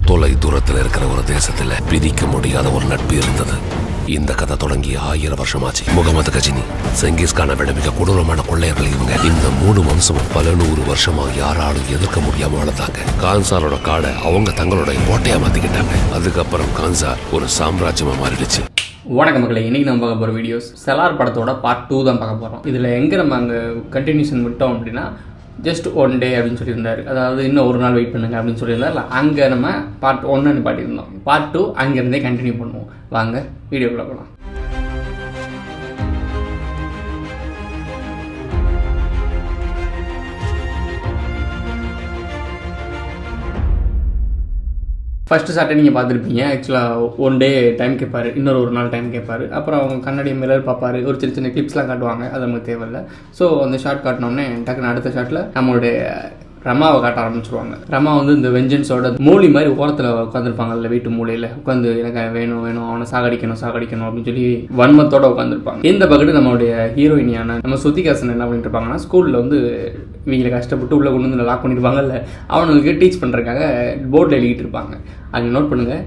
தொலை தூரத்தில் இருக்கிற ஒரு தேசத்துல பிரிக்க முடியாத ஒரு நட்பு இருந்தது இந்த கதை தொடங்கி ஆயிரம் வருஷமாச்சு முகமது கஜினி செங்கிஸ்கானை விட மிக கொடூரமான கொள்ளையர்கள் இவங்க இந்த மூணு வம்சமும் பல நூறு வருஷமா யாராலும் எதிர்க்க முடியாம வளர்ந்தாங்க கான்சாரோட காடை அவங்க தங்களோட கோட்டையா மாத்திக்கிட்டாங்க அதுக்கப்புறம் கான்சார் ஒரு சாம்ராஜ்யமா மாறிடுச்சு வணக்கம் மக்களே இன்னைக்கு நம்ம பார்க்க போகிற வீடியோஸ் செலார் படத்தோட பார்ட் டூ தான் பார்க்க போகிறோம் இதில் எங்கே நம்ம அங்கே கண்டினியூஷன் விட்டோம் அப்படின்னா ஜஸ்ட் ஒன் டே அப்படின்னு சொல்லியிருந்தாரு அதாவது இன்னும் ஒரு நாள் வெயிட் பண்ணுங்க அப்படின்னு சொல்லியிருந்தாரு அங்கே நம்ம பார்ட் ஒன்னு பாட்டியிருந்தோம் பார்ட் டூ அங்கேருந்தே கண்டினியூ பண்ணுவோம் வாங்க வீடியோக்குள்ள போகலாம் ஃபஸ்ட்டு சாட்டை நீங்கள் பார்த்துருப்பீங்க ஆக்சுவலாக ஒன் டே டைம் கேட்பாரு இன்னொரு ஒரு நாள் டைம் கேட்பாரு அப்புறம் அவங்க கண்ணாடி மிரர் பார்ப்பாரு ஒரு சின்ன சின்ன கிளிப்ஸ்லாம் காட்டுவாங்க அது நமக்கு தேவையில்லை ஸோ அந்த ஷார்ட் காட்டினோடனே டக்குன்னு அடுத்த ஷாட்டில் நம்மளுடைய ரமாவை காட்ட ஆரம்பிச்சிருவாங்க ரமா வந்து இந்த வெஞ்சன்ஸோட மூலி மாதிரி ஓரத்தில் உட்காந்துருப்பாங்கல்ல வீட்டு மூலையில் உட்காந்து எனக்கு வேணும் வேணும் அவனை சாகடிக்கணும் சாகடிக்கணும் அப்படின்னு சொல்லி வன்மத்தோட உட்காந்துருப்பாங்க இந்த பக்கத்து நம்மளுடைய ஹீரோயினியான நம்ம சுத்திகாசன் என்ன பண்ணிட்டு இருப்பாங்கன்னா ஸ்கூலில் வந்து இவங்களை கஷ்டப்பட்டு உள்ளே கொண்டு வந்து லாக் பண்ணியிருப்பாங்கல்ல அவனுக்கு டீச் பண்ணுறதுக்காக போர்டில் எழுதிட்டு இருப்பாங்க அங்கே நோட் பண்ணுங்கள்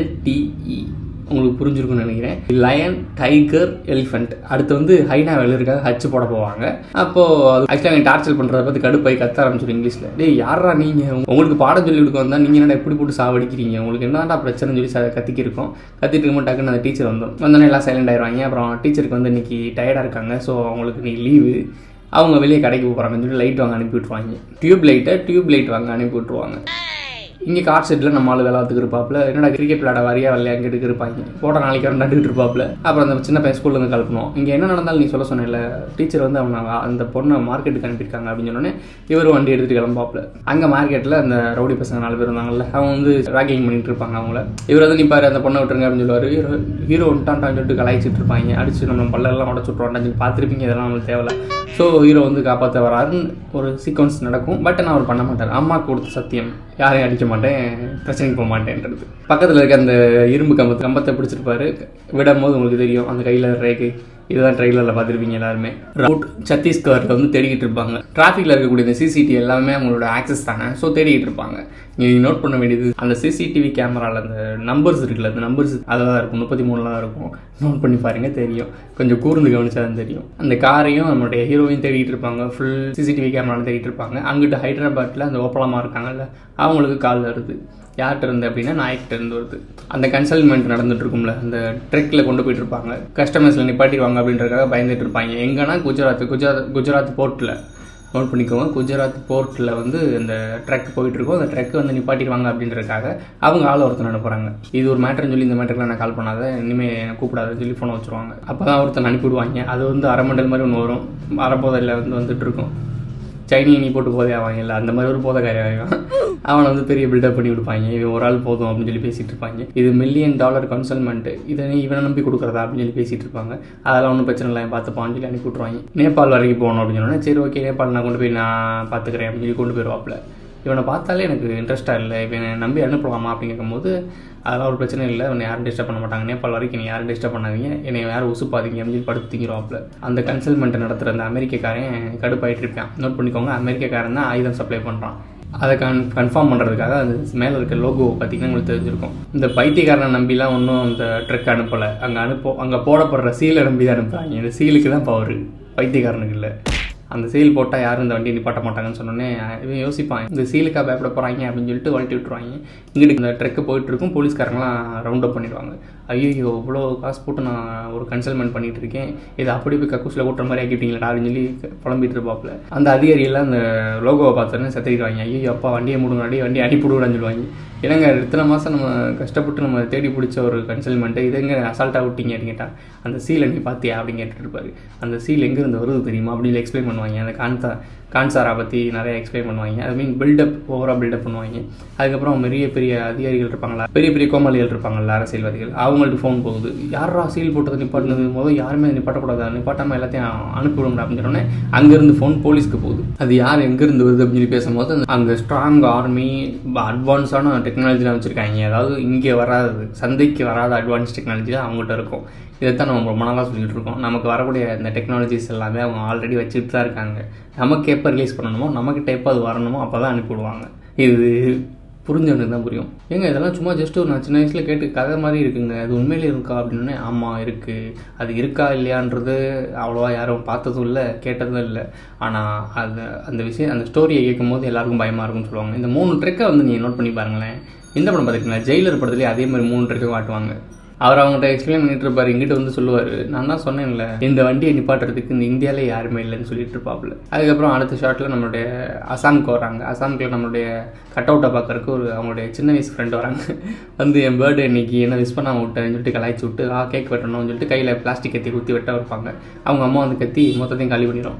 எல்டிஇ உங்களுக்கு புரிஞ்சிருக்கும்னு நினைக்கிறேன் லயன் டைகர் எலிஃபென்ட் அடுத்து வந்து ஹைனா வெள்ளருக்காக ஹச்சு போட போவாங்க அப்போது அது ஆக்சுவலாக எனக்கு டார்ச்சர் பண்ணுறத பற்றி கடுப்பாய் கத்த ஆரம்பிச்சிடும் இங்கிலீஷில் டேய் யாரா நீங்கள் உங்களுக்கு பாடம் சொல்லி கொடுக்க வந்தால் நீங்கள் என்ன எப்படி போட்டு சாவடிக்கிறீங்க உங்களுக்கு என்னடா பிரச்சனைன்னு சொல்லி ச- கத்திக்கி இருக்கோம் கத்திட்டு இருக்கும்போது டக்குன்னு அந்த டீச்சர் வந்தோம் வந்தோடனே எல்லாம் சைலண்ட் ஆயிடுவாங்க அப்புறம் டீச்சருக்கு வந்து இன்னைக்கு டயர்டாக இருக்காங்க ஸோ அவங்களுக்கு இன்னைக்கு லீவு அவங்க வெளியே கடைக்கு போகிறாங்கன்னு சொல்லி லைட் வாங்க அனுப்பி விட்ருவாங்க டியூப் லைட்டை டியூப் லைட் வாங்க அனுப்பி விட்ருவாங்க இங்கே கார் செட்டில் நம்ம ஆள் விளாத்துக்கு இருப்பாப்புல என்னடா கிரிக்கெட் விளாட வரியா விளையாண்டுட்டு இருப்பாங்க போட்ட நாளைக்கு அவன் நட்டுக்கிட்டு இருப்பாப்புல அப்புறம் அந்த சின்ன பையன் ஸ்கூல்ல இருந்து கலப்பணும் இங்கே என்ன நடந்தாலும் நீ சொல்ல சொன்னேன்ல டீச்சர் வந்து அவனை அந்த பொண்ணை மார்க்கெட்டுக்கு அனுப்பியிருக்காங்க அப்படின்னு சொன்னோடனே இவர் வண்டி எடுத்துட்டு கிளம்பாப்புல அங்கே மார்க்கெட்டில் அந்த ரவுடி பசங்க நாலு பேர் இருந்தாங்கல்ல அவங்க வந்து ராகிங் பண்ணிட்டு இருப்பாங்க அவங்கள இவர் வந்து நிப்பாரு அந்த பொண்ணை விட்டுருங்க அப்படின்னு சொல்லுவார் ஹீரோ ஹீரோ வந்துட்டான்ட்டான்னு சொல்லிட்டு கலாய்ச்சிட்டு இருப்பாங்க அடிச்சு நம்ம பல்லெல்லாம் உடச்சு விட்ருவான்டான்னு சொல்லி பார்த்துருப்பீங்க இதெல்லாம் நம்மளுக்கு தேவையில்ல ஸோ ஹீரோ வந்து காப்பாற்ற வராருன்னு ஒரு சீக்வன்ஸ் நடக்கும் பட் நான் அவர் பண்ண மாட்டார் அம்மா கொடுத்த சத்தியம் யாரையும் அடிக்க மாட்டேன் பிரச்சனைக்கு போக மாட்டேன்றது பக்கத்தில் இருக்க அந்த இரும்பு கம்பத்து கம்பத்தை பிடிச்சிருப்பாரு விடும் போது உங்களுக்கு தெரியும் அந்த கையில் ரேகை இதுதான் ட்ரெயிலரில் பார்த்துருப்பீங்க எல்லாருமே ரவுட் சத்தீஸ்கரில் வந்து தேடிக்கிட்டு இருப்பாங்க டிராஃபிக்கில் இருக்கக்கூடிய இந்த சிசிடிவி எல்லாமே அவங்களோட ஆக்சஸ் தானே ஸோ தேடிக்கிட்டு இருப்பாங்க நீங்கள் நோட் பண்ண வேண்டியது அந்த சிசிடிவி கேமராவில் அந்த நம்பர்ஸ் இருக்குல்ல அந்த நம்பர்ஸ் அதில் தான் இருக்கும் முப்பத்தி மூணில் தான் இருக்கும் நோட் பண்ணி பாருங்க தெரியும் கொஞ்சம் கூர்ந்து கவனிச்சா தான் தெரியும் அந்த காரையும் நம்மளுடைய ஹீரோவையும் தேடிட்டு இருப்பாங்க ஃபுல் சிசிடிவி கேமராவில் தேடிட்டு இருப்பாங்க அங்கிட்டு ஹைதராபாத்தில் அந்த ஓப்பலமாக இருக்காங்கல்ல அவங்களுக்கு கால் வருது யார்கிட்ட இருந்து அப்படின்னா நாய்கிட்ட இருந்து வருது அந்த கன்சல்மெண்ட் நடந்துட்டு இருக்கும்ல அந்த ட்ரெக்கில் கொண்டு போயிட்டு இருப்பாங்க கஸ்டமர்ஸில் நிப்பாட்டிடுவாங்க அப்படின்றதுக்காக பயந்துட்டு இருப்பாங்க எங்கன்னா குஜராத் குஜராத் குஜராத் போர்ட்டில் நோட் பண்ணிக்கோங்க குஜராத் போர்ட்டில் வந்து அந்த ட்ரக் போயிட்டு இருக்கும் அந்த ட்ரக் வந்து நிப்பாட்டிடுவாங்க அப்படின்றதுக்காக அவங்க ஆள் ஒருத்தன் அனுப்புகிறாங்க இது ஒரு மேட்டர்னு சொல்லி இந்த மேட்டருக்குலாம் நான் கால் பண்ணாத இனிமேல் கூப்பிடாதுன்னு சொல்லி ஃபோனை வச்சுருவாங்க அப்போ தான் ஒருத்தன் அனுப்பிவிடுவாங்க அது வந்து அரை மண்டல் மாதிரி ஒன்று வரும் அரைப்போதையில் வந்து வந்துட்டு இருக்கும் சைனி நீ போட்டு போதே ஆவாங்கல்ல அந்த மாதிரி ஒரு போதைக்காரி ஆவான் அவனை வந்து பெரிய பில்டப் பண்ணி கொடுப்பாங்க இவன் ஒரு ஆள் போதும் அப்படின்னு சொல்லி பேசிட்டு இருப்பாங்க இது மில்லியன் டாலர் கன்சல்மெண்ட் இதை நீ இவனை நம்பி கொடுக்குறதா அப்படின்னு சொல்லி பேசிட்டு இருப்பாங்க அதெல்லாம் ஒன்றும் பிரச்சனை இல்லை பார்த்துப்பான்னு சொல்லி அனுப்பி விட்ருவாங்க நேபாள் வரைக்கும் போகணும் அப்படின்னு சொன்னோன்னே சரி ஓகே நேபாள் நான் கொண்டு போய் நான் பார்த்துக்கிறேன் அப்படின்னு சொல்லி கொண்டு போயிடுவாப்புல இவனை பார்த்தாலே எனக்கு இன்ட்ரெஸ்ட்டாக இல்லை இவனை நம்பி அனுப்பலாமா அப்படின்னு கேட்கும்போது அதெல்லாம் ஒரு பிரச்சனை இல்லை இவனை யாரும் டிஸ்டர்ப் பண்ண மாட்டாங்க நேபாள் வரைக்கும் நீ யாரும் டிஸ்டர்ப் பண்ணாதீங்க என்னை யாரும் உசுப்பாதீங்க அப்படின்னு சொல்லி படுத்து திங்கிடுவாப்புல அந்த கன்சல்மெண்ட்டை நடத்துகிற அந்த அமெரிக்கக்காரன் கடுப்பாயிட்டு இருப்பான் நோட் பண்ணிக்கோங்க அமெரிக்கக்காரன் தான் ஆயுதம் சப்ளை பண்ணுறான் அதை கன் கன்ஃபார்ம் பண்ணுறதுக்காக அந்த மேலே இருக்க லோகோ பார்த்தீங்கன்னா உங்களுக்கு தெரிஞ்சிருக்கும் இந்த பைத்தியக்காரனை நம்பிலாம் ஒன்றும் அந்த ட்ரக் அனுப்பலை அங்கே அனுப்போ அங்கே போடப்படுற சீலை நம்பி தான் அனுப்புகிறாங்க இந்த சீலுக்கு தான் பவர் பைத்தியக்காரனுக்கு இல்லை அந்த சீல் போட்டால் யாரும் இந்த வண்டியை நிப்பாட்ட மாட்டாங்கன்னு சொன்னோன்னே இவன் யோசிப்பான் இந்த சீலுக்கா பயப்பட போகிறாங்க அப்படின்னு சொல்லிட்டு வளட்டி விட்டுருவாங்க இங்கிட்டு இந்த ட்ரெக்கு போயிட்டு இருக்கும் போலீஸ்காரங்களாம் ரவுண்ட் அப் பண்ணிடுவாங்க ஐயோ இவ்வளோ காசு போட்டு நான் ஒரு கன்சல்மெண்ட் பண்ணிட்டு இருக்கேன் இதை அப்படி போய் கக்கூசில் ஓட்டுற மாதிரி ஆக்கிட்டீங்களா அப்படின்னு சொல்லி புலம்பிட்டு இருப்பாப்புல அந்த அதிகாரியெல்லாம் அந்த லோகோவை பார்த்தோன்னே சத்திரிடுவாங்க ஐயோ அப்பா வண்டியை மூடுங்க அடி வண்டி அனுப்பி விடுங்கன்னு சொல்லுவாங்க ஏன்னாங்க இத்தனை மாதம் நம்ம கஷ்டப்பட்டு நம்ம தேடி பிடிச்ச ஒரு கன்சல்மெண்ட்டு இது எங்கே அசால்ட்டாக விட்டீங்க அப்படின்னு கேட்டால் அந்த சீலை நீ பார்த்தியா அப்படின்னு கேட்டுட்டு இருப்பாரு அந்த சீல் எங்கேருந்து வருது தெரியுமா அப்படின்னு எக்ஸ்பிளைன் பண்ணுவாங்க அந்த கான்சா கான்சாரா பற்றி நிறைய எக்ஸ்பிளைன் பண்ணுவாங்க அது மீன் பில்டப் ஓவராக பில்டப் பண்ணுவாங்க அதுக்கப்புறம் பெரிய பெரிய அதிகாரிகள் இருப்பாங்களா பெரிய பெரிய கோமாளிகள் இருப்பாங்கல்ல அரசியல்வாதிகள் அவங்கள்ட்ட ஃபோன் போகுது யாரா சீல் போட்டதை நிப்பாட்டினது முதல் யாருமே அதை நிப்பாட்டக்கூடாது நிப்பாட்டாமல் எல்லாத்தையும் அனுப்பிவிடுங்க அப்படின்னு சொன்னோன்னே அங்கேருந்து ஃபோன் போலீஸ்க்கு போகுது அது யார் எங்கேருந்து வருது அப்படின்னு சொல்லி பேசும்போது அந்த- அங்கே ஸ்ட்ராங் ஆர்மி அட்வான்ஸான டெக்னாலஜிலாம் வச்சுருக்காங்க அதாவது இங்கே வராது சந்தைக்கு வராத அட்வான்ஸ் டெக்னாலஜி தான் அவங்ககிட்ட இருக்கும் இதைத்தான் நம்ம ரொம்ப நாளாக சொல்லிட்டு இருக்கோம் நமக்கு வரக்கூடிய இந்த டெக்னாலஜிஸ் எல்லாமே அவங்க ஆல்ரெடி வச்சுட்டு தான் இருக்காங்க நமக்கு எப்போ ரிலீஸ் பண்ணணுமோ நமக்கிட்ட எப்போ அது வரணுமோ அப்போ தான் அனுப்பிவிடுவாங்க இது புரிஞ்சவனுக்கு தான் புரியும் ஏங்க இதெல்லாம் சும்மா ஜஸ்ட் ஒரு நான் சின்ன வயசில் கேட்டு கதை மாதிரி இருக்குங்க அது உண்மையிலே இருக்கா அப்படின்னு ஆமாம் இருக்குது அது இருக்கா இல்லையான்றது அவ்வளோவா யாரும் பார்த்ததும் இல்லை கேட்டதும் இல்லை ஆனால் அது அந்த விஷயம் அந்த ஸ்டோரியை கேட்கும் போது எல்லாருக்கும் பயமாக இருக்கும்னு சொல்லுவாங்க இந்த மூணு ட்ரெக்கை வந்து நீங்கள் நோட் பண்ணி பாருங்களேன் இந்த படம் பார்த்துருக்கீங்களா ஜெயிலர் படத்துலேயே அதே மாதிரி மூணு ட்ரெக்கை காட்டுவாங்க அவர் அவங்கள்ட்ட எக்ஸ்பிளைன் பண்ணிட்டு இருப்பாரு இங்கிட்ட வந்து சொல்லுவார் நான் தான் சொன்னேன்ல இந்த வண்டியை நிப்பாட்டுறதுக்கு இந்த இந்தியாவிலே யாருமே இல்லைன்னு சொல்லிட்டு இருப்பாப்புல அதுக்கப்புறம் அடுத்த ஷாட்டில் நம்மளுடைய அசாம்க்கு வராங்க அசாம்கில் நம்மளுடைய கட் அவுட்டை பார்க்கறதுக்கு ஒரு அவங்களுடைய சின்ன வயசு ஃப்ரெண்டு வராங்க வந்து என் பர்த்டே இன்னைக்கு என்ன விஷ் பண்ணாம விட்டேன்னு சொல்லிட்டு கலாய்ச்சி விட்டு ஆ கேக் வெட்டணும்னு சொல்லிட்டு கையில் பிளாஸ்டிக் கத்தி குத்தி வெட்ட வைப்பாங்க அவங்க அம்மா வந்து கத்தி மொத்தத்தையும் காலி பண்ணிடும்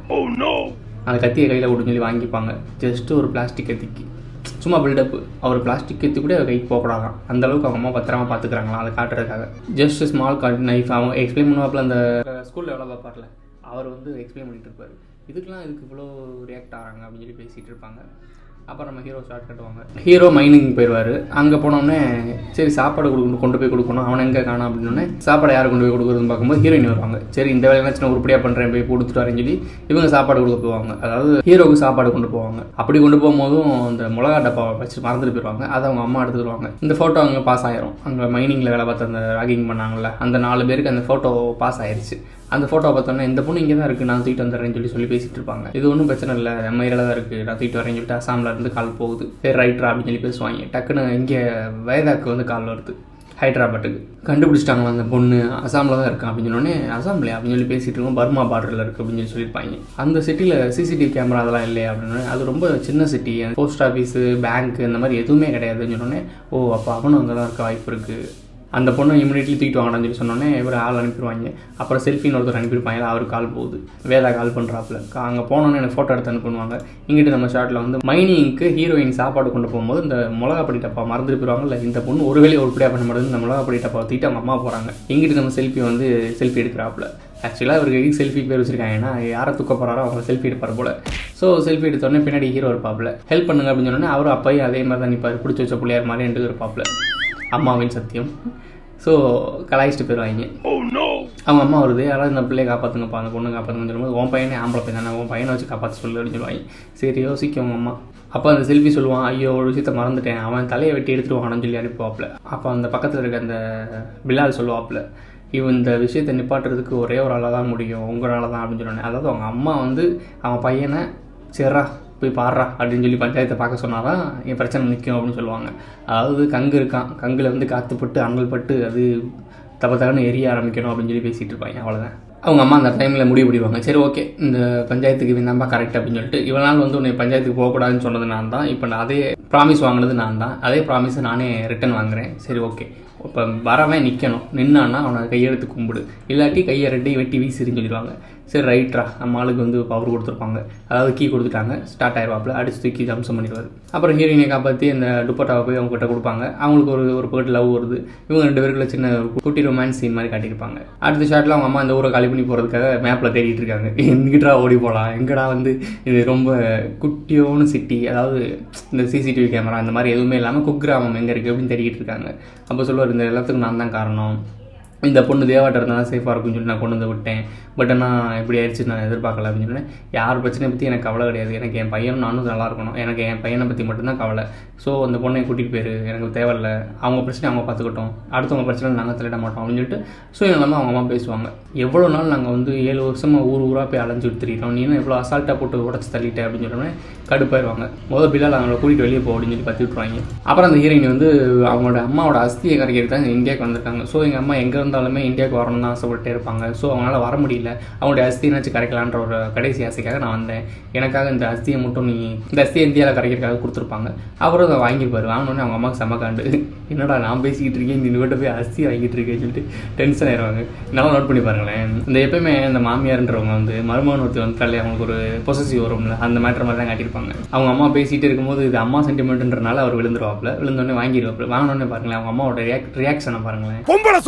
அந்த கத்தியை கையில் விட்டு சொல்லி வாங்கிப்பாங்க ஜஸ்ட் ஒரு பிளாஸ்டிக் கத்திக்கு சும்மா பில்டப் அவர் பிளாஸ்டிக் கத்தி கூட அவர் கைக்கு போகக்கூடாதான் அந்த அளவுக்கு அவங்க அம்மா பத்திரமா பார்த்துக்கிறாங்களா அதை காட்டுறதுக்காக ஜஸ்ட் ஸ்மால் கார்ட் நைஃப் அவங்க எக்ஸ்பிளைன் பண்ணுவாப்பில் அந்த ஸ்கூலில் எவ்வளோ பார்ப்பார்ல அவர் வந்து எக்ஸ்பிளைன் பண்ணிட்டு இருப்பார் இதுக்கெல்லாம் இதுக்கு இவ்வளோ ரியாக்ட் ஆகிறாங்க அப்படின்னு சொல்லி பேசிகிட்டு இருப்பாங்க அப்புறம் நம்ம ஹீரோ ஷார்ட் கட்டுவாங்க ஹீரோ மைனிங் போயிடுவார் அங்கே போனோடனே சரி சாப்பாடு கொடுக்கணும் கொண்டு போய் கொடுக்கணும் அவனை எங்கே காணும் அப்படின்னோடனே சாப்பாடு யார் கொண்டு போய் கொடுக்குறதுன்னு பார்க்கும்போது ஹீரோயின் வருவாங்க சரி இந்த வேலையெல்லாம் சின்ன உருப்படியாக பண்ணுறேன் போய் கொடுத்துட்டு வரேன்னு சொல்லி இவங்க சாப்பாடு கொடுக்க போவாங்க அதாவது ஹீரோவுக்கு சாப்பாடு கொண்டு போவாங்க அப்படி கொண்டு போகும்போதும் அந்த மிளகா டப்பாவை வச்சு மறந்துட்டு போயிடுவாங்க அதை அவங்க அம்மா எடுத்துட்டு வருவாங்க இந்த ஃபோட்டோ அங்கே பாஸ் ஆயிரும் அங்கே மைனிங்கில் வேலை பார்த்து அந்த ராகிங் பண்ணாங்கல்ல அந்த நாலு பேருக்கு அந்த ஃபோட்டோ பாஸ் ஆயிருச்சு அந்த ஃபோட்டோ பார்த்தோன்னே இந்த பொண்ணு இங்கே தான் இருக்குது நான் தூக்கிட்டு வந்துடுறேன்னு சொல்லி சொல்லி பேசிட்டு இருப்பாங்க இது ஒன்றும் பிரச்சனை இல்லை மயிரில் தான் இருக்குது நான் தூக்கிட்டு வரேன்னு சொல்லிட்டு அசாமில் இருந்து கால் போகுது சரி ரைட்ரா அப்படின்னு சொல்லி பேசுவாங்க டக்குன்னு இங்கே வேதாக்கு வந்து கால் வருது ஹைதராபாத்துக்கு கண்டுபிடிச்சிட்டாங்களா அந்த பொண்ணு அசாமில் தான் இருக்கான் அப்படின்னு சொன்னோடனே அசாம்லையா அப்படின்னு சொல்லி பேசிட்டு இருக்கோம் பர்மா பார்டரில் இருக்குது அப்படின்னு சொல்லி சொல்லியிருப்பாங்க அந்த சிட்டியில் சிசிடிவி கேமரா அதெல்லாம் இல்லையா அப்படின்னு அது ரொம்ப சின்ன சிட்டி போஸ்ட் ஆஃபீஸு பேங்க் இந்த மாதிரி எதுவுமே கிடையாதுன்னு சொன்னோடனே ஓ அப்போ அவனும் அங்கே தான் இருக்க வாய்ப்பு இருக்குது அந்த பொண்ணை இமீடியட்லி தூக்கிட்டு வாங்கடான்னு சொல்லி சொன்னோன்னே இவர் ஆள் அனுப்பிடுவாங்க அப்புறம் செல்ஃபின்னு ஒருத்தர் அனுப்பியிருப்பாங்க அவருக்கு கால் போகுது வேதா கால் பண்ணுறாப்புல அங்கே போனோன்னே எனக்கு ஃபோட்டோ எடுத்து அனுப்புவாங்க இங்கிட்டு நம்ம ஷார்ட்டில் வந்து மைனிங்க்கு ஹீரோயின் சாப்பாடு கொண்டு போகும்போது இந்த மிளகா பொடி டப்பா மறந்துட்டு போயிருவாங்கல்ல இந்த பொண்ணு ஒரு வேலையை உருப்படியாக பண்ண மாட்டேங்குது இந்த மிளகா பொடி டப்பா தூக்கிட்டு அவங்க அம்மா போகிறாங்க இங்கிட்டு நம்ம செல்ஃபி வந்து செல்ஃபி எடுக்கிறாப்புல ஆக்சுவலாக அவருக்கு எதுக்கு செல்ஃபி பேர் வச்சிருக்காங்கன்னா யாரை தூக்க போகிறாரோ அவங்க செல்ஃபி எடுப்பார் போல ஸோ செல்ஃபி எடுத்தோடனே பின்னாடி ஹீரோ இருப்பாப்புல ஹெல்ப் பண்ணுங்க அப்படின்னு சொன்னோன்னே அவரும் அப்பையும் அதே மாதிரி தான் நிற்பார் பிடிச்சி வச்ச பிள்ளையார் மாதிரி ரெண்டு இருப்பாப்புல அம்மாவின் சத்தியம் ஸோ கலாய்ச்சிட்டு போயிடுவாங்க அவங்க அம்மா வருது யாராவது இந்த பிள்ளையை காப்பாற்றுங்கப்பா அந்த பொண்ணு காப்பாற்றுங்கன்னு சொல்லும்போது உன் பையனே ஆம்பளை பையன் தானே உன் பையனை வச்சு காப்பாற்ற சொல்லு அப்படின்னு சொல்லுவாங்க சரி யோசிக்க அவங்க அம்மா அப்போ அந்த செல்ஃபி சொல்லுவான் ஐயோ ஒரு விஷயத்த மறந்துட்டேன் அவன் தலையை வெட்டி எடுத்துட்டு வாங்கன்னு சொல்லி அனுப்புவாப்புல அப்போ அந்த பக்கத்தில் இருக்க அந்த பிலால் சொல்லுவாப்புல இவன் இந்த விஷயத்தை நிப்பாட்டுறதுக்கு ஒரே ஒரு ஆளாக தான் முடியும் உங்களால தான் அப்படின்னு சொன்னாங்க அதாவது அவங்க அம்மா வந்து அவன் பையனை சரிடா போய் பாடுறா அப்படின்னு சொல்லி பஞ்சாயத்தை பார்க்க சொன்னாதான் என் பிரச்சனை நிற்கும் அப்படின்னு சொல்லுவாங்க அதாவது கங்கு இருக்கான் கங்கில் வந்து காற்றுப்பட்டு அனல் பட்டு அது தப்ப தகன்னு எரிய ஆரம்பிக்கணும் அப்படின்னு சொல்லி பேசிகிட்டு இருப்பாங்க அவ்வளோதான் அவங்க அம்மா அந்த டைமில் முடிவு பண்ணிடுவாங்க சரி ஓகே இந்த பஞ்சாயத்துக்கு இவன் தான்ப்பா கரெக்ட் அப்படின்னு சொல்லிட்டு இவ்வளோ நாள் வந்து உன்னை பஞ்சாயத்துக்கு போகக்கூடாதுன்னு சொன்னது நான் தான் இப்போ நான் அதே ப்ராமிஸ் வாங்கினது நான் தான் அதே ப்ராமிஸை நானே ரிட்டன் வாங்குறேன் சரி ஓகே இப்போ வரவன் நிற்கணும் நின்னான்னா அவனை கையெழுத்து கும்பிடு இல்லாட்டி கையை ரெண்டி வெட்டி வீசிருன்னு சொல்லிடுவாங்க சரி ரைட்ரா நம்ம ஆளுக்கு வந்து பவர் கொடுத்துருப்பாங்க அதாவது கீ கொடுத்துட்டாங்க ஸ்டார்ட் ஆயிடுவாப்பில் அடிச்சு தூக்கி தம்சம் பண்ணிடுவார் அப்புறம் ஹீரோயினை காப்பாற்றி அந்த துப்பட்டாவை போய் அவங்க கிட்ட கொடுப்பாங்க அவங்களுக்கு ஒரு ஒரு பேர்ட் லவ் வருது இவங்க ரெண்டு பேருக்குள்ள சின்ன ஒரு குட்டி ரொமான்ஸ் சீன் மாதிரி காட்டியிருப்பாங்க அடுத்த ஷாட்டில் அவங்க அம்மா இந்த ஊரை காலி பண்ணி போகிறதுக்காக மேப்பில் தேடிட்டு இருக்காங்க எங்கிட்டா ஓடி போகலாம் எங்கடா வந்து இது ரொம்ப குட்டியோன்னு சிட்டி அதாவது இந்த சிசிடிவி கேமரா இந்த மாதிரி எதுவுமே இல்லாமல் குக்கிராமம் எங்கே இருக்குது அப்படின்னு தேடிட்டு இருக்காங்க அப்போ சொல்லுவார் இந்த எல்லாத்துக்கும் நான் தான் காரணம் இந்த பொண்ணு தேவாட்ட இருந்தால் தான் சேஃபாக இருக்கும்னு சொல்லி நான் கொண்டு வந்து விட்டேன் பட் ஆனால் இப்படி ஆயிடுச்சு நான் எதிர்பார்க்கல அப்படின்னு சொன்னேன் யார் பிரச்சனையை பற்றி எனக்கு கவலை கிடையாது எனக்கு என் பையனும் நானும் நல்லா இருக்கணும் எனக்கு என் பையனை பற்றி மட்டும்தான் கவலை ஸோ அந்த பொண்ணை கூட்டிகிட்டு போயிரு எனக்கு தேவையில்ல அவங்க பிரச்சனை அவங்க பார்த்துக்கிட்டோம் அடுத்தவங்க பிரச்சனை நாங்கள் தலையிட மாட்டோம் அப்படின்னு சொல்லிட்டு சுயநலமாக அவங்க அம்மா பேசுவாங்க எவ்வளோ நாள் நாங்கள் வந்து ஏழு வருஷமாக ஊர் ஊராக போய் அலைஞ்சிட்டு திரியிறோம் நீ என்ன எவ்வளோ அசால்ட்டாக போட்டு உடச்சி தள்ளிட்ட அப்படின்னு சொன்னோடனே கடுப்பாயிருவாங்க முதல் பிள்ளால் அவங்கள கூட்டிகிட்டு வெளியே போ அப்படின்னு சொல்லி பற்றி விட்ருவாங்க அப்புறம் அந்த ஹீரோயின் வந்து அவங்களோட அம்மாவோட அஸ்தியை கரைக்கிறது தான் இந்தியாவுக்கு வந்திருக்காங்க ஸோ எங்கள் அம்மா எங்கே இருந்தாலுமே இந்தியாவுக்கு வரணும்னு தான் ஆசைப்பட்டே இருப்பாங்க ஸோ அவங்களால வர முடியல அவங்களுடைய அஸ்தினாச்சும் கரைக்கலான்ற ஒரு கடைசி ஆசைக்காக நான் வந்தேன் எனக்காக இந்த அஸ்தியை மட்டும் நீ இந்த அஸ்தியை இந்தியாவில் கரைக்கிறதுக்காக கொடுத்துருப்பாங்க அப்புறம் அதை வாங்கியிருப்பாரு வாங்கினோடனே அவங்க அம்மாவுக்கு செம்ம காண்டு என்னடா நான் பேசிக்கிட்டு இருக்கேன் நீ இவட்ட போய் அஸ்தி வாங்கிட்டு இருக்கேன்னு சொல்லிட்டு டென்ஷன் ஆயிடுவாங்க நல்லா நோட் பண்ணி பாருங்களேன் இந்த எப்பயுமே இந்த மாமியார்ன்றவங்க வந்து மருமகன் ஒருத்தர் வந்துட்டாலே அவங்களுக்கு ஒரு பொசசிவ் வரும்ல அந்த மேட்டர் மாதிரி தான் காட்டியிருப்பாங்க அவங்க அம்மா பேசிட்டு இருக்கும்போது இது அம்மா சென்டிமெண்ட்ன்றனால அவர் விழுந்துருவாப்ல விழுந்தோடனே வாங்கிடுவாப்ல வாங்கினோடனே பாருங்களேன் அவங்க அம்மாவோட ரியாக்ட் ரியாக்ஷனை பாருங்களேன் பொம்பளை சொக்கு கேக்குதா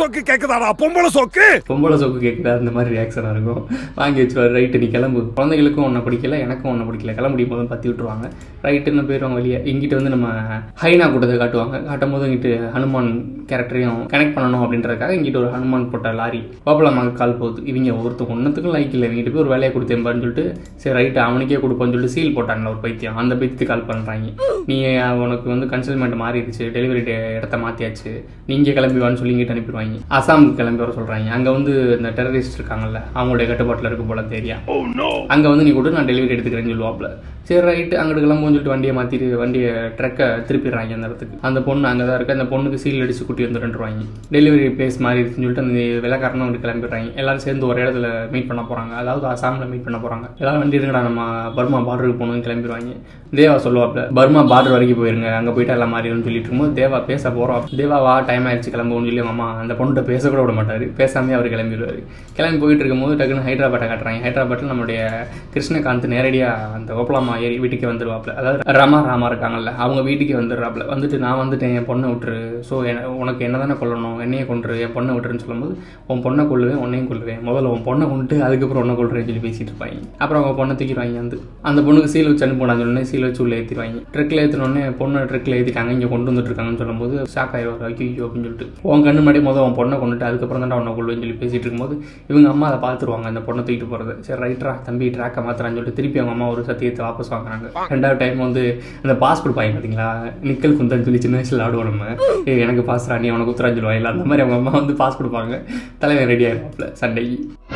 கேக்குதாடா பொம்பளை சோக்கு பொம்பளை சோக்கு கேட்குதா அந்த மாதிரி ரியாக்ஷனாக இருக்கும் வாங்கி வச்சுருவாரு ரைட்டு நீ கிளம்பு குழந்தைகளுக்கும் ஒன்றை பிடிக்கல எனக்கும் ஒன்றை பிடிக்கல கிளம்புடியும் போதும் பற்றி விட்டுருவாங்க ரைட்டுன்னு போயிடுவாங்க வெளியே இங்கிட்ட வந்து நம்ம ஹைனா கூட்டத்தை காட்டுவாங்க காட்டும் போது இங்கிட்டு ஹனுமான் கேரக்டரையும் கனெக்ட் பண்ணணும் அப்படின்றதுக்காக இங்கிட்ட ஒரு ஹனுமான் போட்ட லாரி கோபலமாக கால் போகுது இவங்க ஒருத்தர் ஒன்றத்துக்கும் லைக் இல்லை இவங்கிட்ட போய் ஒரு வேலையை கொடுத்தேன்பான்னு சொல்லிட்டு சரி ரைட்டு அவனுக்கே கொடுப்போம்னு சொல்லிட்டு சீல் போட்டாங்க ஒரு பைத்தியம் அந்த பைத்தியத்துக்கு கால் பண்ணுறாங்க நீ உனக்கு வந்து கன்சல்மெண்ட் மாறிடுச்சு டெலிவரி இடத்த மாற்றியாச்சு நீங்கள் கிளம்பி வான்னு சொல்லி இங்கிட்ட அனுப்பிடுவாங்க அசாமுக்கு கிளம்பி வர சொல்கிறாங்க அங்கே வந்து இந்த டெரரிஸ்ட் இருக்காங்கல்ல அவங்களுடைய கட்டுப்பாட்டில் இருக்க போல தெரியா அங்கே வந்து நீ கூட நான் டெலிவரி எடுத்துக்கிறேன்னு சொல்லுவாப்ல சரி ரைட்டு அங்கிட்டு கிளம்புன்னு சொல்லிட்டு வண்டியை மாற்றிட்டு வண்டியை ட்ரக்கை திருப்பிடுறாங்க அந்த இடத்துக்கு அந்த பொண்ணு அங்கே தான் இருக்கு அந்த பொண்ணுக்கு சீல் அடிச்சு கூட்டி வந்துருவாங்க டெலிவரி பிளேஸ் மாதிரி இருக்குன்னு சொல்லிட்டு அந்த விலைக்காரனும் வந்து கிளம்பிடுறாங்க எல்லாரும் சேர்ந்து ஒரு இடத்துல மீட் பண்ண போகிறாங்க அதாவது அசாமில் மீட் பண்ண போகிறாங்க எல்லாரும் வண்டி இருக்கடா நம்ம பர்மா பார்டருக்கு போகணும்னு கிளம்பிடுவாங்க தேவா சொல்லுவாப்ல பர்மா பார்டர் வரைக்கும் போயிருங்க அங்கே போயிட்டு எல்லாம் மாறிடும்னு சொல்லிட்டு இருக்கும்போது தேவா பேச போகிறோம் தேவா வா டைம் ஆயிடுச்சு கிளம்புன்னு சொல்லி அவங்க அம்மா அந்த பொண்ணுகிட்ட பேச கூட விட மாட்டார் பேசாமே அவர் கிளம்பிடுவார் கிளம்பி போயிட்டு இருக்கும்போது டக்குன்னு ஹைதராபாத்தை காட்டுறாங்க ஹைதராபாத்தில் நம்மளுடைய கிருஷ்ணகாந்த் நேரடியாக அந்த கோப்பலாமா ஏறி வீட்டுக்கு வந்துடுவாப்ல அதாவது ரமா ராமா இருக்காங்கல்ல அவங்க வீட்டுக்கு வந்துடுறாப்ல வந்துட்டு நான் வந்துட்டேன் என் பொண்ணை விட்டுரு ஸோ உனக்கு என்ன தானே கொல்லணும் என்னையே கொண்டுரு என் பொண்ணை விட்டுருன்னு சொல்லும்போது உன் பொண்ணை கொள்ளுவேன் உன்னையும் கொள்ளுவேன் முதல்ல உன் பொண்ணை கொண்டு அதுக்கப்புறம் உன்னை கொள்றேன்னு சொல்லி பேசிட்டு இருப்பாங்க அப்புறம் அவங்க பொண்ணை தூக்கிடுவாங்க வந்து அந்த பொண்ணுக்கு சீல் வச்சு அனுப்பினாங்க சொன்னே சீல் வச்சு உள்ள ஏற்றிடுவாங்க ட்ரெக்கில் ஏற்றினோடனே பொண்ணை ட்ரெக்கில் ஏற்றிட்டாங்க இங்கே கொண்டு வந்துட்டு இருக்காங்கன்னு சொல்லும்போது ஷாக் ஆயிடுவார் ஐயோ அப்படின்னு சொல்லிட்டு உன் கண்ணு முன்னாடி முதல் உன் பொண்ணை கொண்டுட்டு அதுக்கப்புறம் தான் உன்னை கொள்ளுவேன்னு சொல்லி பேசிட்டு இருக்கும்போது இவங்க அம்மா அதை பார்த்துருவாங்க அந்த பொண்ணை தூக்கிட்டு போகிறது சரி ரைட்ரா தம்பி ட்ராக்கை மாத்திரான்னு சொல்லிட்டு திருப்பி அவங்க அம்மா ஒரு சத்தியத்தை வாபஸ் வாங்குறாங்க ரெண்டாவது டைம் வந்து அந்த பாஸ் கொடுப்பாங்க பார்த்தீங்களா நிக்கல் குந்தன் சொல்லி சின்ன வயசில் ஆடுவோம் நம்ம ஏ எனக்கு பாஸ் நீ உனக்கு உத்தரான்னு சொல்லுவாங்க இல்லை அந்த மாதிரி அவங்க அம்மா வந்து பாஸ் கொடுப்பாங்க தலைவன் ரெடி ஆகிடுவாப்ல சண்டைக்கு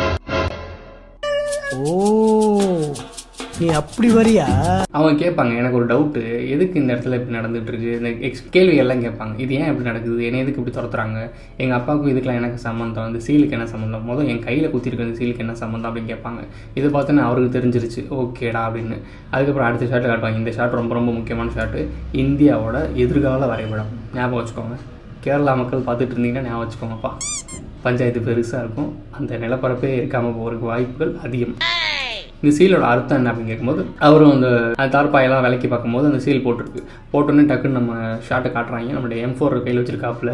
ஓ நீ அப்படி வரியா அவங்க கேட்பாங்க எனக்கு ஒரு டவுட்டு எதுக்கு இந்த இடத்துல இப்படி நடந்துட்டு இருக்கு இந்த எக்ஸ் கேள்வி எல்லாம் கேட்பாங்க இது ஏன் இப்படி நடக்குது என்னை எதுக்கு இப்படி துரத்துறாங்க எங்கள் அப்பாவுக்கும் இதுக்கெல்லாம் எனக்கு சம்மந்தம் இந்த சீலுக்கு என்ன சம்மந்தம் முதல் என் கையில் குத்திருக்க இந்த சீலுக்கு என்ன சம்மந்தம் அப்படின்னு கேட்பாங்க இதை பார்த்தோன்னே அவருக்கு தெரிஞ்சிருச்சு ஓகேடா அப்படின்னு அதுக்கப்புறம் அடுத்த ஷாட்டு காட்டுவாங்க இந்த ஷாட் ரொம்ப ரொம்ப முக்கியமான ஷாட்டு இந்தியாவோட எதிர்கால வரைபடம் ஞாபகம் வச்சுக்கோங்க கேரளா மக்கள் பார்த்துட்டு இருந்தீங்கன்னா ஞாபகம் வச்சுக்கோங்கப்பா பஞ்சாயத்து பெருசாக இருக்கும் அந்த நிலப்பரப்பே இருக்காமல் போகிறதுக்கு வாய்ப்புகள் அதிகம் இந்த சீலோட அர்த்தம் என்ன அப்படின்னு கேட்கும்போது அவரும் அந்த தார்பாயெல்லாம் விலைக்கு பார்க்கும்போது அந்த சீல் போட்டிருக்கு போட்டோன்னே டக்குன்னு நம்ம ஷார்ட்டை காட்டுறாங்க நம்மளுடைய எம் ஃபோர் கையில் வச்சிருக்காப்புல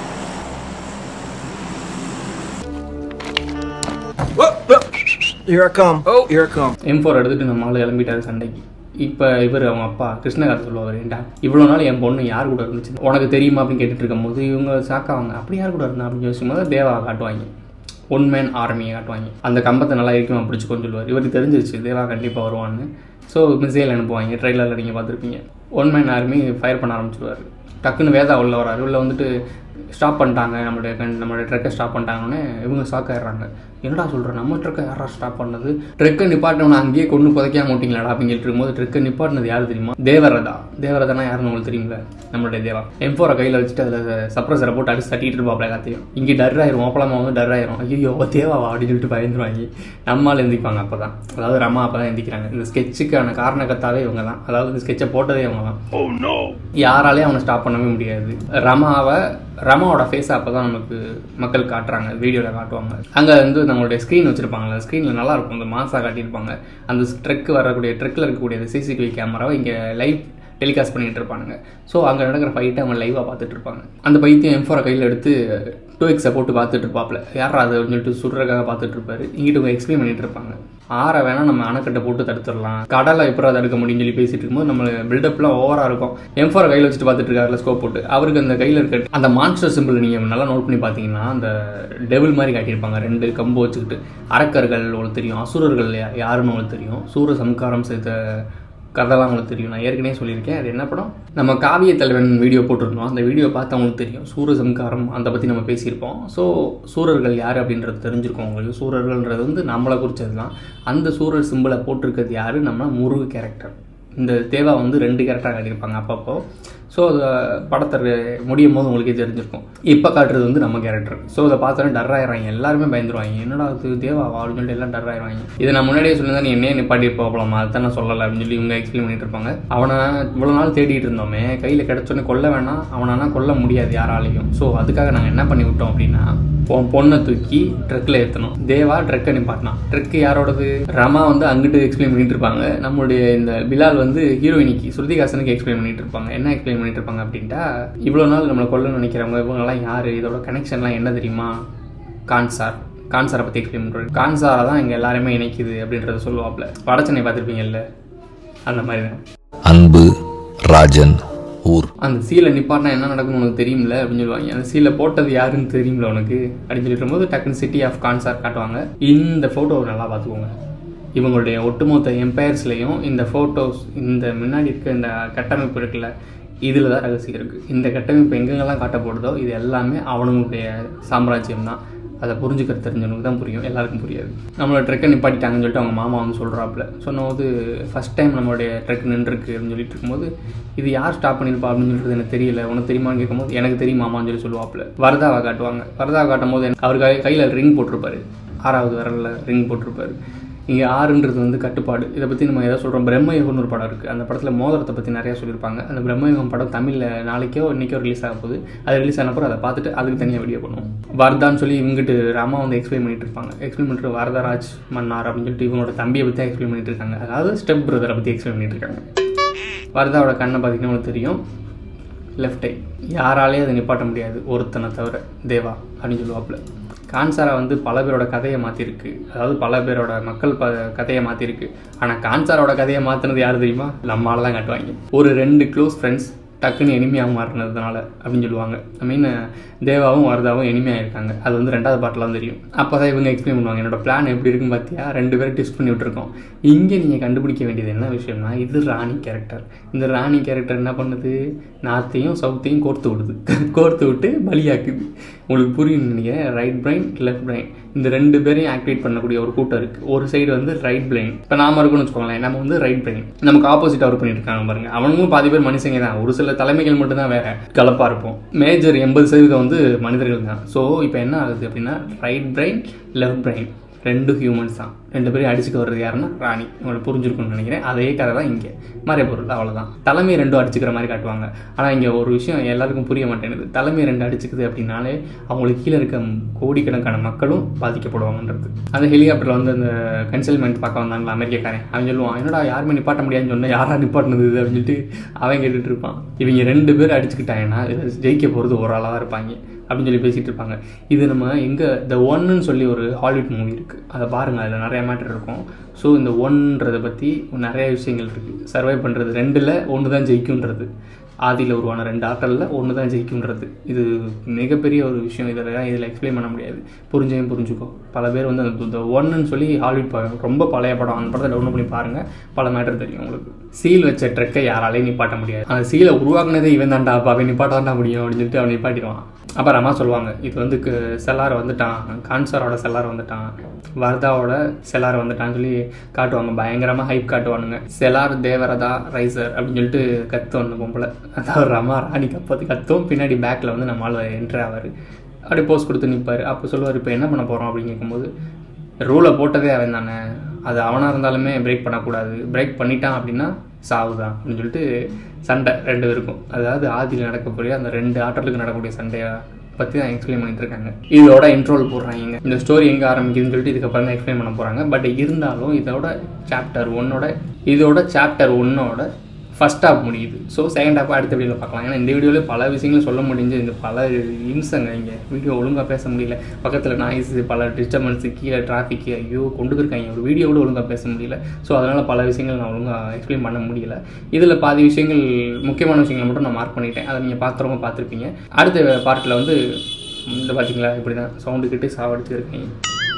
Here I come. Oh, here I come. M four எடுத்துட்டு நம்ம ஆள் கிளம்பிட்டாரு சண்டைக்கு இப்போ இவர் அவங்க அப்பா கிருஷ்ணகாந்த் சொல்லுவார் ஏன்டா இவ்வளோ நாள் என் பொண்ணு யார் கூட இருந்துச்சு உனக்கு தெரியுமா அப்படின்னு கேட்டுட்டு இருக்கும்போது இவங்க சாக்காவாங்க அப்படி யார் கூட இருந்தா அப்படின்னு யோசிக்கும் போது தேவா காட்டுவாங்க ஒன் மேன் ஆர்மியை காட்டுவாங்க அந்த கம்பத்தை நல்லா இருக்குமா பிடிச்சிக்கோன்னு சொல்லுவார் இவருக்கு தெரிஞ்சிருச்சு தேவா கண்டிப்பாக வருவான்னு ஸோ மிசைல் அனுப்புவாங்க ட்ரெய்லரில் நீங்கள் பார்த்துருப்பீங்க ஒன் மேன் ஆர்மி ஃபயர் பண்ண ஆரம்பிச்சிடுவார் டக்குன்னு வேதா உள்ள வராரு உள்ள வந்துட்டு ஸ்டாப் பண்ணிட்டாங்க நம்மளுடைய கண் நம்மளுடைய ட்ரக்கை ஸ்டாப் பண்ணிட்டாங்கன்னு இவங்க ஷாக் ஆயிடுறாங்க என்னடா சொல்கிற நம்ம ட்ரக்கை யாரா ஸ்டாப் பண்ணது ட்ரெக்கை நிப்பாட்டினவனை அங்கேயே கொண்டு புதைக்காம மாட்டீங்களாடா அப்படின்னு கேட்டு இருக்கும்போது ட்ரெக்கை நிப்பாட்டினது யார் தெரியுமா தேவரதா தேவரதானா யாருன்னு உங்களுக்கு தெரியுங்களா நம்மளுடைய தேவா எம்போரை கையில் வச்சுட்டு அதில் சப்ரஸரை போட்டு அடிச்சு தட்டிட்டு இருப்பாப்ல எல்லாத்தையும் இங்கே டர் ஆயிரும் ஓப்பலமாக வந்து டர் ஆயிரும் ஐயோ தேவாவா அப்படின்னு சொல்லிட்டு பயந்துருவாங்க நம்மால் எந்திப்பாங்க அப்போ தான் அதாவது ரமா அப்போ தான் எந்திக்கிறாங்க இந்த ஸ்கெட்சுக்கான காரணக்கத்தாவே இவங்க தான் அதாவது இந்த ஸ்கெட்சை போட்டதே இவங்க தான் யாராலையும் அவனை ஸ்டாப் பண்ணவே முடியாது ரமாவை ரமாவோட ஃபேஸை அப்போ தான் நமக்கு மக்கள் காட்டுறாங்க வீடியோவில் காட்டுவாங்க அங்கே வந்து நம்மளுடைய ஸ்க்ரீன் வச்சுருப்பாங்களே ஸ்க்ரீனில் நல்லா இருக்கும் இந்த மாசாக காட்டியிருப்பாங்க அந்த ட்ரெக் வரக்கூடிய ட்ரெக்கில் இருக்கக்கூடிய அந்த சிசிடிவி கேமராவை இங்கே லைவ் டெலிகாஸ்ட் பண்ணிட்டு இருப்பானுங்க ஸோ அங்கே நடக்கிற ஃபைட்டை அவங்க லைவாக பார்த்துட்டு இருப்பாங்க அந்த பைத்தியம் எம்ஃபோரை கையில் எடுத்து டூ எக்ஸை போட்டு பார்த்துட்டு இருப்பாப்ல யாரா அது அப்படின்னு சொல்லிட்டு சுடுறதுக்காக பார்த்துட்டு இருப்பாரு இங்கிட்டு அவங்க எக்ஸ்பிளைன் பண்ணிட்டு இருப்பாங்க ஆற வேணா நம்ம அணைக்கட்டை போட்டு தடுத்துடலாம் கடலை எப்படி தடுக்க முடியும்னு சொல்லி பேசிட்டு இருக்கும்போது நம்ம பில்டப்லாம் ஓவராக இருக்கும் எம்ஃபோரை கையில் வச்சுட்டு பார்த்துட்டு இருக்காருல ஸ்கோப் போட்டு அவருக்கு அந்த கையில் இருக்க அந்த மான்ஸ்டர் சிம்பிள் நீங்கள் நல்லா நோட் பண்ணி பார்த்தீங்கன்னா அந்த டெவில் மாதிரி காட்டியிருப்பாங்க ரெண்டு கம்பு வச்சுக்கிட்டு அரக்கர்கள் உங்களுக்கு தெரியும் அசுரர்கள் யா- யாருன்னு உங்களுக்கு தெரியும் சூர சம்காரம் செய்த கதைலாம் உங்களுக்கு தெரியும் நான் ஏற்கனவே சொல்லியிருக்கேன் அது என்ன படம் நம்ம காவிய தலைவன் வீடியோ போட்டிருந்தோம் அந்த வீடியோ பார்த்து அவங்களுக்கு தெரியும் சூர சம்காரம் அதை பற்றி நம்ம பேசியிருப்போம் ஸோ சூரர்கள் யார் அப்படின்றது தெரிஞ்சிருக்கோம் உங்களுக்கு சூரர்கள்ன்றது வந்து நம்மளை குறிச்சது தான் அந்த சூரர் சிம்பிளை போட்டிருக்கிறது யார் நம்ம முருகு கேரக்டர் இந்த தேவா வந்து ரெண்டு கேரக்டர் காட்டியிருப்பாங்க அப்பப்போ ஸோ அதை படத்தை re- முடியும் போது உங்களுக்கே தெரிஞ்சிருக்கும் இப்போ காட்டுறது வந்து நம்ம கேரக்டர் ஸோ அதை பார்த்தோன்னே டர் ஆயிடுறாங்க எல்லாருமே பயந்துருவாங்க என்னடா அது தேவா அப்படின்னு சொல்லிட்டு எல்லாம் டர் ஆயிடுவாங்க இதை நான் முன்னாடியே சொல்லியிருந்தா நீ என்னையே நிப்பாட்டி போகலாமா அதுதான் நான் சொல்லலை அப்படின்னு சொல்லி இவங்க எக்ஸ்பிளைன் பண்ணிட்டு இருப்பாங்க அவனை இவ்வளோ நாள் தேடிட்டு இருந்தோமே கையில் கிடச்சோன்னே கொல்ல வேணாம் அவனானா கொல்ல முடியாது யாராலையும் ஸோ அதுக்காக நாங்கள் என்ன பண்ணி விட்டோம் அப்படின்னா உன் பொண்ணை தூக்கி ட்ரக்கில் ஏற்றணும் தேவா ட்ரக்கை நிப்பாட்டினான் ட்ரக்கு யாரோடது ரமா வந்து அங்கிட்டு எக்ஸ்பிளைன் பண்ணிட்டு இருப்பாங்க நம்மளுடைய இந்த பிலால் வந்து ஹீரோயினிக்கு ஸ்ருதிகாசனுக்கு எக்ஸ்பிளைன் பண்ணிட்டு இருப்பாங்க என்ன எக்ஸ்பிளைன் பண்ணிட்டு இருப்பாங்க அப்படின்ட்டா இவ்வளோ நாள் நம்மளை கொல்ல நினைக்கிறவங்க இவங்கெல்லாம் யார் இதோட கனெக்ஷன்லாம் என்ன தெரியுமா கான்சார் கான்சாரை பற்றி எக்ஸ்பிளைன் பண்ணுறது கான்சாரை தான் இங்கே எல்லாருமே இணைக்குது அப்படின்றத சொல்லுவாப்புல வடச்சென்னை பார்த்துருப்பீங்கல்ல அந்த மாதிரி தான் அன்பு ராஜன் ஊர் அந்த சீலை நிப்பாட்டினா என்ன நடக்கும்னு உனக்கு தெரியும்ல அப்படின்னு சொல்லுவாங்க அந்த சீலை போட்டது யாருன்னு தெரியும்ல உனக்கு அப்படின்னு சொல்லிட்டு போது டக்குன்னு சிட்டி ஆஃப் கான்சார் காட்டுவாங்க இந்த ஃபோட்டோவை நல்லா பார்த்துக்கோங்க இவங்களுடைய ஒட்டுமொத்த எம்பையர்ஸ்லேயும் இந்த ஃபோட்டோஸ் இந்த முன்னாடி இருக்க இந்த கட்டமைப்பு இருக்குல்ல இதில் தான் ரகசியம் இருக்குது இந்த கட்டமைப்பு எங்கெங்கெல்லாம் காட்டப்படுதோ இது எல்லாமே அவனுங்களுடைய சாம்ராஜ்யம் தான் அதை புரிஞ்சுக்கிறது தெரிஞ்சவனுக்கு தான் புரியும் எல்லாருக்கும் புரியாது நம்மளோட ட்ரெக்கை நிப்பாட்டிட்டாங்கன்னு சொல்லிட்டு அவங்க மாமா வந்து சொல்கிறாப்புல சொன்னபோது ஃபஸ்ட் டைம் நம்மளுடைய ட்ரெக் நின்றுருக்கு அப்படின்னு சொல்லிட்டு இருக்கும்போது இது யார் ஸ்டாப் பண்ணியிருப்பா அப்படின்னு சொல்லிட்டு எனக்கு தெரியல உனக்கு தெரியுமான்னு கேட்கும்போது எனக்கு தெரியும் மாமான்னு சொல்லி சொல்லுவாப்புல வரதாவை காட்டுவாங்க வரதாவை காட்டும் போது அவர் கை கையில் ரிங் போட்டிருப்பாரு ஆறாவது விரலில் ரிங் போட்டிருப்பாரு இங்கே ஆறுன்றது வந்து கட்டுப்பாடு இதை பற்றி நம்ம எதாவது சொல்கிறோம் பிரம்மயுகம்னு ஒரு படம் இருக்குது அந்த படத்தில் மோதிரத்தை பற்றி நிறையா சொல்லியிருப்பாங்க அந்த பிரம்மயுகம் படம் தமிழில் நாளைக்கோ இன்றைக்கோ ரிலீஸ் ஆக போகுது அது ரிலீஸ் ஆனப்போ அதை பார்த்துட்டு அதுக்கு தனியாக வீடியோ பண்ணுவோம் வரதான்னு சொல்லி இவங்கிட்டு ராமா வந்து எக்ஸ்பிளைன் பண்ணிட்டு இருப்பாங்க எக்ஸ்பிளைன் பண்ணிட்டு வரதராஜ் மன்னார் அப்படின்னு சொல்லிட்டு இவங்களோட தம்பியை பற்றி எக்ஸ்பிளைன் பண்ணிட்டு இருக்காங்க அதாவது ஸ்டெப் பிரதரை பற்றி எக்ஸ்பிளைன் பண்ணிட்டு இருக்காங்க வரதாவோட கண்ணை பார்த்தீங்கன்னா உங்களுக்கு தெரியும் லெஃப்ட் ஐ யாராலையும் அதை நிப்பாட்ட முடியாது ஒருத்தனை தவிர தேவா அப்படின்னு சொல்லுவாப்புல கான்சாரா வந்து பல பேரோட கதையை மாற்றிருக்கு அதாவது பல பேரோட மக்கள் ப கதையை மாற்றிருக்கு ஆனால் கான்சாரோட கதையை மாற்றினது யார் தெரியுமா நம்மளால தான் காட்டுவாங்க ஒரு ரெண்டு க்ளோஸ் ஃப்ரெண்ட்ஸ் டக்குன்னு எனிமையாக மாறினதுனால அப்படின்னு சொல்லுவாங்க ஐ மீன் தேவாவும் வரதாவும் எனிமையாக இருக்காங்க அது வந்து ரெண்டாவது பாட்டில் தான் தெரியும் அப்போ தான் இவங்க எக்ஸ்பிளைன் பண்ணுவாங்க என்னோட பிளான் எப்படி இருக்குன்னு பார்த்தியா ரெண்டு பேரும் டிஸ்ட் பண்ணி விட்டுருக்கோம் இங்கே நீங்கள் கண்டுபிடிக்க வேண்டியது என்ன விஷயம்னா இது ராணி கேரக்டர் இந்த ராணி கேரக்டர் என்ன பண்ணுது நார்த்தையும் சவுத்தையும் கோர்த்து விடுது கோர்த்து விட்டு பலியாக்குது உங்களுக்கு புரியும்னு நினைக்கிறேன் ரைட் பிரைன் லெஃப்ட் பிரைன் இந்த ரெண்டு பேரையும் ஆக்டிவேட் பண்ணக்கூடிய ஒரு கூட்டம் இருக்குது ஒரு சைடு வந்து ரைட் பிரைன் இப்போ நாம இருக்குன்னு வச்சுக்கோங்களேன் நம்ம வந்து ரைட் பிரைன் நமக்கு ஆப்போசிட்டாக ஒர்க் பண்ணிட்டு இருக்காங்க பாருங்க அவங்களும் பாதி பேர் மனுஷங்க தான் ஒரு சில தலைமைகள் மட்டும்தான் வேற கலப்பாக இருப்போம் மேஜர் எண்பது சதவீதம் வந்து மனிதர்கள் தான் ஸோ இப்போ என்ன ஆகுது அப்படின்னா ரைட் பிரைன் லெஃப்ட் பிரைன் ரெண்டு ஹியூமன்ஸ் தான் ரெண்டு பேரும் அடிச்சுக்க வர்றது யாருன்னா ராணி உங்களுக்கு புரிஞ்சிருக்கும்னு நினைக்கிறேன் அதே கதை தான் இங்கே மறைபொருள் அவ்வளோதான் தலைமை ரெண்டும் அடிச்சுக்கிற மாதிரி காட்டுவாங்க ஆனால் இங்கே ஒரு விஷயம் எல்லாருக்கும் புரிய மாட்டேங்குது தலைமை ரெண்டு அடிச்சுக்குது அப்படின்னாலே அவங்களுக்கு கீழே இருக்க கோடிக்கணக்கான மக்களும் பாதிக்கப்படுவாங்கன்றது அந்த ஹெலிகாப்டரில் வந்து அந்த கன்சல்மெண்ட் பார்க்க வந்தாங்களா அமெரிக்காக்காரன் அவன் சொல்லுவான் என்னடா யாருமே நிப்பாட்ட முடியாதுன்னு சொன்னால் யாரா நிப்பாட்டினது இது அப்படின்னு சொல்லிட்டு அவன் கேட்டுட்டு இருப்பான் இவங்க ரெண்டு பேர் அடிச்சுக்கிட்டாங்கன்னா இதில் ஜெயிக்க போகிறது ஒரு ஆளாக தான் இருப்பாங்க அப்படின்னு சொல்லி பேசிகிட்டு இருப்பாங்க இது நம்ம எங்கே த ஒன்னு சொல்லி ஒரு ஹாலிவுட் மூவி இருக்குது அதை பாருங்கள் அதில் நிறைய மேட்டர் இருக்கும் ஸோ இந்த ஒன்றதை பற்றி நிறைய விஷயங்கள் இருக்குது சர்வை பண்ணுறது ரெண்டில் ஒன்று தான் ஜெயிக்குன்றது ஆதியில் உருவான ரெண்டு ஆற்றலில் ஒன்று தான் ஜெயிக்குன்றது இது மிகப்பெரிய ஒரு விஷயம் இதில் இதில் எக்ஸ்பிளைன் பண்ண முடியாது புரிஞ்சையும் புரிஞ்சுக்கோ பல பேர் வந்து அந்த இந்த ஒன்றுன்னு சொல்லி ஹாலிவுட் படம் ரொம்ப பழைய படம் அந்த படத்தை டவுன்லோட் பண்ணி பாருங்கள் பல மேட்டர் தெரியும் உங்களுக்கு சீல் வச்ச ட்ரெக்கை யாராலையும் நிப்பாட்ட முடியாது அந்த சீலை உருவாக்குனதே இவன் தான்டா அப்போ அவன் நிப்பாட்டாண்டா முடியும் அப்படின்னு சொல்லிட்டு அவன் நிப்பாட்டிடுவான் அப்போ அம்மா சொல்லுவாங்க இது வந்து செல்லார் வந்துட்டான் கான்சரோட செல்லார் வந்துட்டான் வர்தாவோட செல்லார் வந்துட்டான்னு சொல்லி காட்டுவாங்க பயங்கரமாக ஹைப் காட்டுவானுங்க செலார் தேவரதா ரைசர் அப்படின்னு சொல்லிட்டு கத்தும் அந்த பொம்பளை அதாவது ரமா ராணி கப்பத்து கத்தும் பின்னாடி பேக்கில் வந்து நம்மளால் என்ட்ரி ஆவார் அப்படியே போஸ்ட் கொடுத்து நிற்பார் அப்போ சொல்லுவார் இப்போ என்ன பண்ண போகிறோம் அப்படின்னு கேட்கும்போது ரூலை போட்டதே அவன் தானே அது அவனாக இருந்தாலுமே பிரேக் பண்ணக்கூடாது பிரேக் பண்ணிட்டான் அப்படின்னா சாவுதான் அப்படின்னு சொல்லிட்டு சண்டை ரெண்டு பேருக்கும் அதாவது ஆதியில் நடக்கக்கூடிய அந்த ரெண்டு ஆட்டலுக்கு நடக்கக்கூடிய சண்டையை பற்றி தான் எக்ஸ்பிளைன் பண்ணிட்டு இருக்காங்க இதோட இன்ட்ரோல் போடுறாங்க இந்த ஸ்டோரி எங்கே ஆரம்பிக்குதுன்னு சொல்லிட்டு இதுக்கப்புறம் தான் எக்ஸ்பிளைன் பண்ண போகிறாங்க பட் இருந்தாலும் இதோட சாப்டர் ஒன்னோட இதோட சாப்டர் ஒன்னோட ஃபஸ்ட் ஹாப் முடியுது ஸோ செகண்ட் ஹாப் அடுத்த வீடியோவில் பார்க்கலாம் ஏன்னா இந்த வீடியோவில் பல விஷயங்கள் சொல்ல முடிஞ்சு இந்த பல இம்சங்க இங்கே வீடியோ ஒழுங்காக பேச முடியல பக்கத்தில் நாய்ஸ் பல டிஸ்டர்பன்ஸு கீழே டிராஃபிக்கு ஐயோ கொண்டு போயிருக்காங்க ஒரு வீடியோ கூட ஒழுங்காக பேச முடியல ஸோ அதனால் பல விஷயங்கள் நான் ஒழுங்காக எக்ஸ்பிளைன் பண்ண முடியல இதில் பாதி விஷயங்கள் முக்கியமான விஷயங்களை மட்டும் நான் மார்க் பண்ணிட்டேன் அதை நீங்கள் பார்க்குறவங்க பார்த்துருப்பீங்க அடுத்த பார்ட்டில் வந்து இந்த பார்த்தீங்களா இப்படி தான் சவுண்டு கிட்டு சாவடிச்சு இருக்கீங்க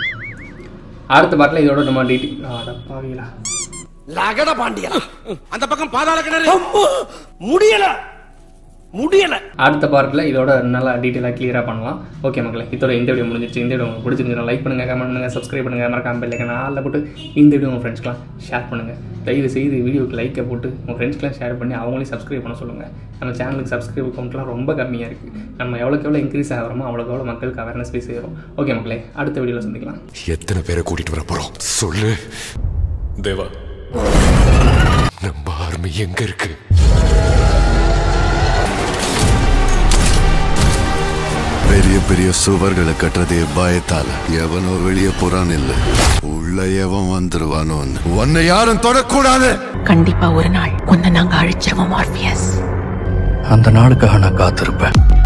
அடுத்த பார்ட்டில் இதோட நம்ம டீட்டெயில் அடப்பாவீங்களா லகட பாண்டியா அந்த பக்கம் பாதாள கிணறு முடியல முடியல அடுத்த பார்ட்டில் இதோட நல்லா டீட்டெயிலாக கிளியராக பண்ணலாம் ஓகே மக்களே இதோட இந்த வீடியோ முடிஞ்சிருச்சு இந்த வீடியோ உங்களுக்கு பிடிச்சிருந்தா லைக் பண்ணுங்கள் கமெண்ட் பண்ணுங்கள் சப்ஸ்கிரைப் பண்ணுங்கள் மறக்காம பெல்லைக்கு நாளில் போட்டு இந்த வீடியோ உங்கள் ஃப்ரெண்ட்ஸ்க்குலாம் ஷேர் பண்ணுங்கள் தயவு செய்து வீடியோக்கு லைக்கை போட்டு உங்கள் ஃப்ரெண்ட்ஸ்க்குலாம் ஷேர் பண்ணி அவங்களையும் சப்ஸ்கிரைப் பண்ண சொல்லுங்கள் நம்ம சேனலுக்கு சப்ஸ்கிரைப் கவுண்ட்லாம் ரொம்ப கம்மியாக இருக்குது நம்ம எவ்வளோக்கு எவ்வளோ இன்க்ரீஸ் ஆகிறோமோ அவ்வளோக்கு எவ்வளோ மக்களுக்கு அவேர்னஸ் போய் சேரும் ஓகே மக்களே அடுத்த வீடியோவில் சந்திக்கலாம் எத்தனை பேரை கூட்டிட்டு வர போறோம் சொல்லு தேவா நம்ம ஆர்மி எங்க இருக்கு பெரிய பெரிய சுவர்களை கட்டுறதே பயத்தால எவனோ வெளியே போறான் இல்ல உள்ள எவன் வந்துருவானோன்னு உன்னை யாரும் தொடக்கூடாது கண்டிப்பா ஒரு நாள் உன்னை நாங்க அழிச்சிருவோம் ஆர்பியஸ் அந்த நாளுக்காக நான் காத்திருப்பேன்